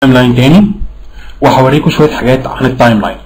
تايم لاين تاني وهوريكم شويه حاجات عن التايم لاين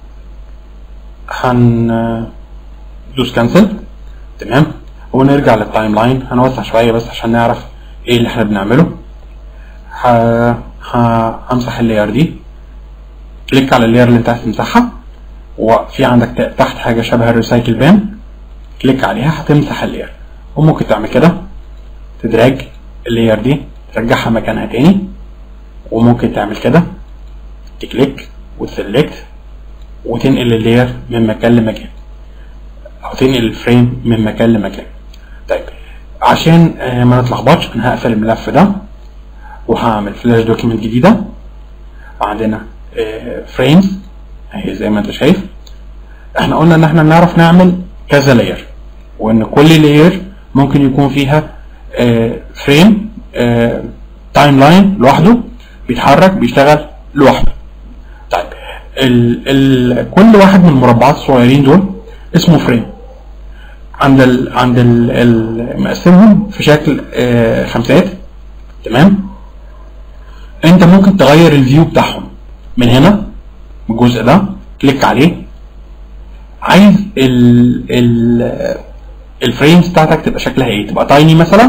هن دوس كانسل تمام ونرجع للتايم لاين هنوسع شويه بس عشان نعرف ايه اللي احنا بنعمله ه... ه... همسح اللاير دي كليك على اللاير اللي انت عايز تمسحها وفي عندك تحت حاجه شبه الريسايكل بان كليك عليها هتمسح اللاير وممكن تعمل كده تدراج اللاير دي ترجعها مكانها تاني وممكن تعمل كده تكليك وتسلكت وتنقل اللاير من مكان لمكان او تنقل الفريم من مكان لمكان طيب عشان آه، ما نتلخبطش انا هقفل الملف ده وهعمل فلاش دوكيمنت جديده وعندنا فريمز اهي زي ما انت شايف احنا قلنا ان احنا نعرف نعمل كذا لاير وان كل لاير ممكن يكون فيها فريم تايم لاين لوحده بيتحرك بيشتغل لوحده طيب ال ال كل واحد من المربعات الصغيرين دول اسمه فريم عند ال عند ال ال مقسمهم في شكل آه، خمسات تمام انت ممكن تغير الفيو بتاعهم من هنا من الجزء ده كليك عليه عايز ال ال الفريمز بتاعتك تبقى شكلها ايه تبقى تايني مثلا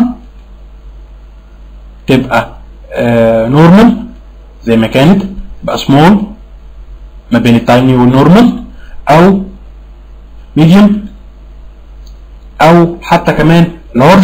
تبقى نورمال زي ما كانت تبقى سمول ما بين التايني والنورمال او ميديوم او حتى كمان لارج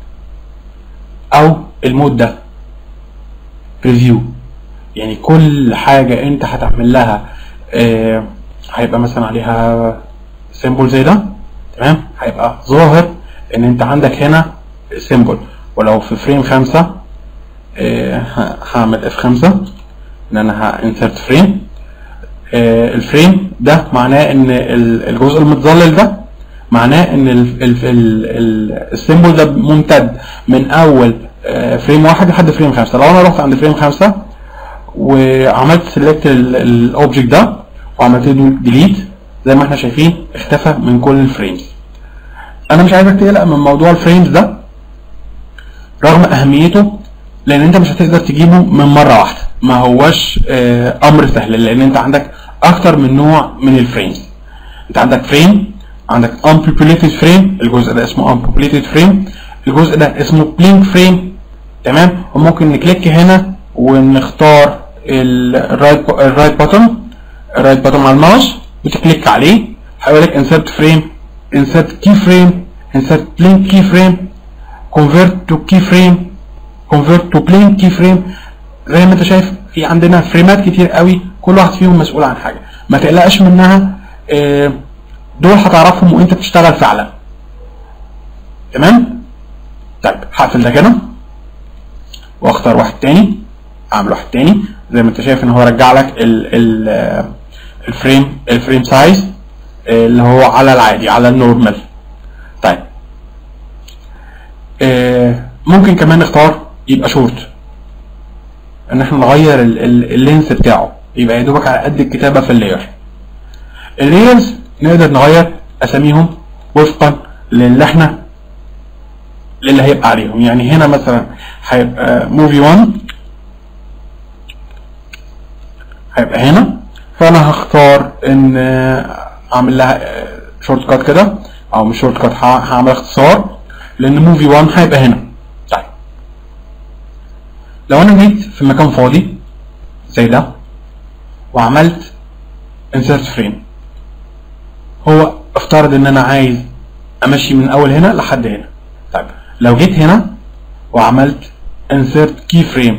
او المود ده بريفيو يعني كل حاجة انت هتعمل لها آه، هيبقى مثلا عليها سيمبل زي ده تمام هيبقى ظاهر ان انت عندك هنا سيمبل ولو في فريم خمسة آه، ه- هعمل اف خمسة ان انا هانسرت فريم الفريم ده معناه ان ال- الجزء المتظلل ده معناه ان ال- ال- ال- ال- السيمبل ده ممتد من اول آه، فريم واحد لحد فريم خمسة لو انا رحت عند فريم خمسة وعملت سيلكت الاوبجكت ده وعملت له ديليت زي ما احنا شايفين اختفى من كل الفريمز انا مش عايزك تقلق من موضوع الفريمز ده رغم اهميته لان انت مش هتقدر تجيبه من مره واحده ما هوش آه، امر سهل لان انت عندك اكتر من نوع من الفريمز انت عندك فريم عندك unpopulated فريم الجزء ده اسمه unpopulated فريم الجزء ده اسمه blank فريم تمام وممكن نكليك هنا ونختار الرايت الرايت بوتن الرايت بوتن على الماوس وتكليك عليه هيقول لك insert frame insert key frame insert blank key frame convert to key frame convert to blank key frame زي ما انت شايف في عندنا فريمات كتير قوي كل واحد فيهم مسؤول عن حاجه ما تقلقش منها آه، دول هتعرفهم وانت بتشتغل فعلا تمام طيب هقفل ده كده واختار واحد تاني اعمل واحد تاني زي ما انت شايف ان هو رجع لك ال ال آه، الفريم الفريم سايز آه، اللي هو على العادي على النورمال طيب آه، ممكن كمان نختار يبقى شورت ان احنا نغير ال- ال- اللينس بتاعه يبقى يا دوبك على قد الكتابه في اللاير اللايرز نقدر نغير اساميهم وفقا للي احنا للي هيبقى عليهم يعني هنا مثلا هيبقى موفي 1 هيبقى هنا فانا هختار ان آه، اعمل لها شورت كات كده او مش شورت كات هعمل اختصار لان موفي 1 هيبقى هنا طيب لو انا جيت في مكان فاضي زي ده وعملت insert frame هو افترض ان انا عايز امشي من اول هنا لحد هنا طيب لو جيت هنا وعملت insert key frame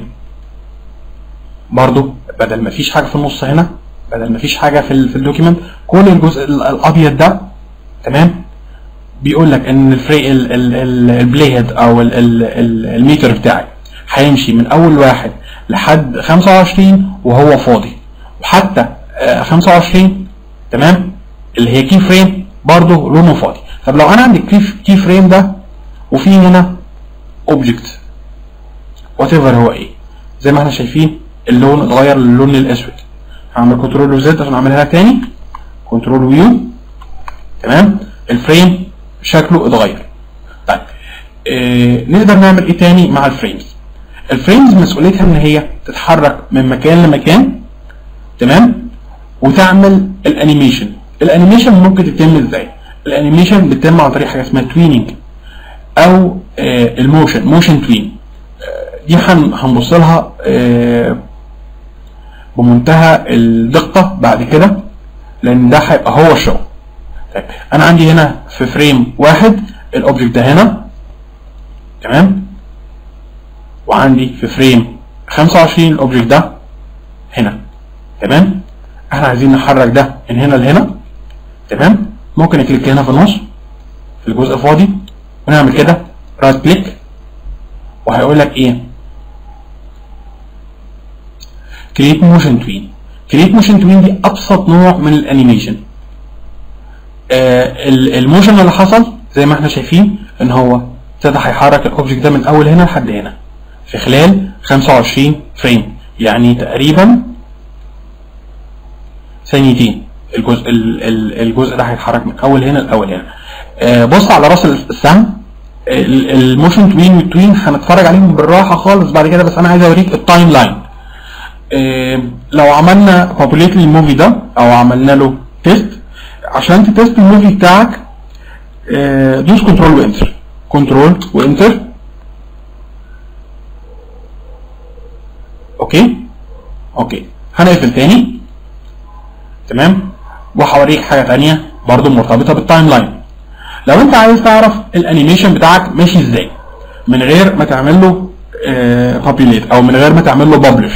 برضو بدل ما فيش حاجه في النص هنا بدل ما فيش حاجه في ال- في الدوكيمنت كل الجزء ال- الابيض ده تمام بيقول لك ان الفري ال- ال- ال- البلاي هيد او ال- ال- ال- الميتر بتاعي هيمشي من اول واحد لحد 25 وهو فاضي وحتى آه، 25 تمام اللي هي كي فريم برضه لونه فاضي طب لو انا عندي كي كي فريم ده وفي هنا اوبجكت وات ايفر هو ايه زي ما احنا شايفين اللون اتغير للون الاسود هعمل كنترول وزد عشان اعملها تاني كنترول ويو تمام الفريم شكله اتغير طيب آه نقدر نعمل ايه تاني مع الفريمز الفريمز مسؤوليتها ان هي تتحرك من مكان لمكان تمام وتعمل الانيميشن الانيميشن ممكن تتم ازاي الانيميشن بتتم عن طريق حاجه اسمها تويننج او آه الموشن موشن توين آه دي هن- هنبص لها آه بمنتهى الدقه بعد كده لان ده هيبقى هو الشغل طيب انا عندي هنا في فريم واحد الاوبجكت ده هنا تمام وعندي في فريم 25 الاوبجكت ده هنا تمام احنا عايزين نحرك ده من هنا لهنا تمام ممكن نكليك هنا في النص في الجزء الفاضي ونعمل كده رايت كليك وهيقول لك ايه كريت موشن توين كريت موشن توين دي ابسط نوع من الانيميشن آه ال- الموشن اللي حصل زي ما احنا شايفين ان هو ابتدى هيحرك الاوبجكت ده من اول هنا لحد هنا في خلال 25 فريم يعني تقريبا ثانيتين الجزء ال- ال- الجزء ده هيتحرك من اول هنا لاول هنا آه، بص على راس السهم ال- الموشن توين والتوين هنتفرج عليهم بالراحه خالص بعد كده بس انا عايز اوريك التايم لاين آه، لو عملنا بوبوليت للموفي ده او عملنا له تيست عشان تتست الموفي بتاعك آه، دوس كنترول وانتر كنترول وانتر اوكي اوكي هنقفل تاني تمام وهوريك حاجه تانية برضو مرتبطه بالتايم لاين لو انت عايز تعرف الانيميشن بتاعك ماشي ازاي من غير ما تعمل له بابيليت او من غير ما تعمل له ببلش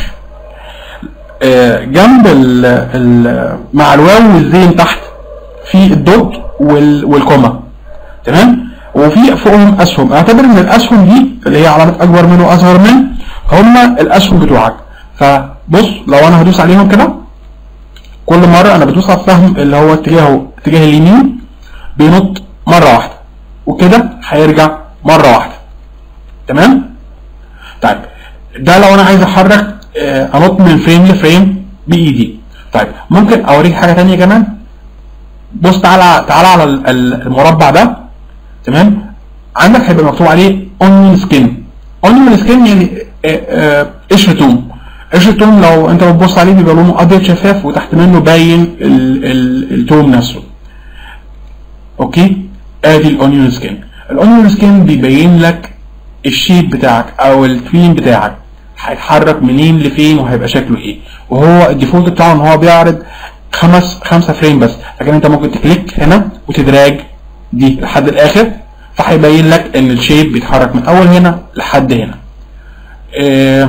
جنب ال ال مع الواو والزين تحت في الدوت وال والكوما تمام وفي فوقهم اسهم اعتبر ان الاسهم دي اللي هي علامه اكبر منه واصغر منه هم الاسهم بتوعك فبص لو انا هدوس عليهم كده كل مره انا بدوس على السهم اللي هو اتجاهه اتجاه اليمين بينط مره واحده وكده هيرجع مره واحده تمام طيب ده لو انا عايز احرك آه، انط من فريم لفريم بايدي طيب ممكن اوريك حاجه تانية كمان بص تعالى تعالى على ال- ال- المربع ده تمام عندك هيبقى مكتوب عليه اونيون سكين اونيون سكين يعني آه، آه، قشر توم قشر توم لو انت بتبص عليه بيبقى لونه ابيض شفاف وتحت منه باين ال- ال- التوم نفسه اوكي ادي الاونيون سكين الاونيون سكين بيبين لك الشيب بتاعك او التوين بتاعك هيتحرك منين لفين وهيبقى شكله ايه وهو الديفولت بتاعه ان هو بيعرض خمس خمسة فريم بس لكن انت ممكن تكليك هنا وتدراج دي لحد الاخر فهيبين لك ان الشيب بيتحرك من اول هنا لحد هنا آه،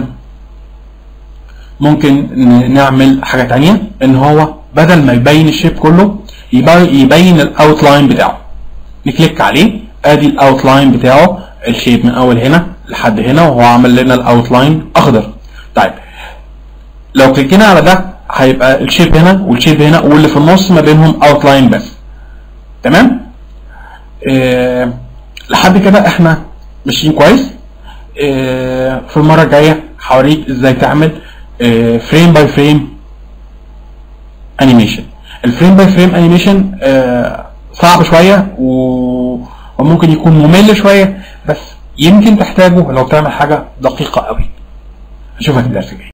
ممكن ن- نعمل حاجة تانية ان هو بدل ما يبين الشيب كله يبين, يبين الاوتلاين بتاعه نكليك عليه ادي الاوتلاين بتاعه الشيب من اول هنا لحد هنا وهو عمل لنا الاوتلاين اخضر طيب لو كليكينا على ده هيبقى الشيب هنا والشيب هنا واللي في النص ما بينهم اوتلاين بس تمام آه لحد كده احنا ماشيين كويس آه في المره الجايه هوريك ازاي تعمل فريم باي فريم انيميشن الفريم باي فريم انيميشن صعب شويه و- وممكن يكون ممل شويه بس يمكن تحتاجه لو بتعمل حاجه دقيقه قوي اشوفك الدرس الجاي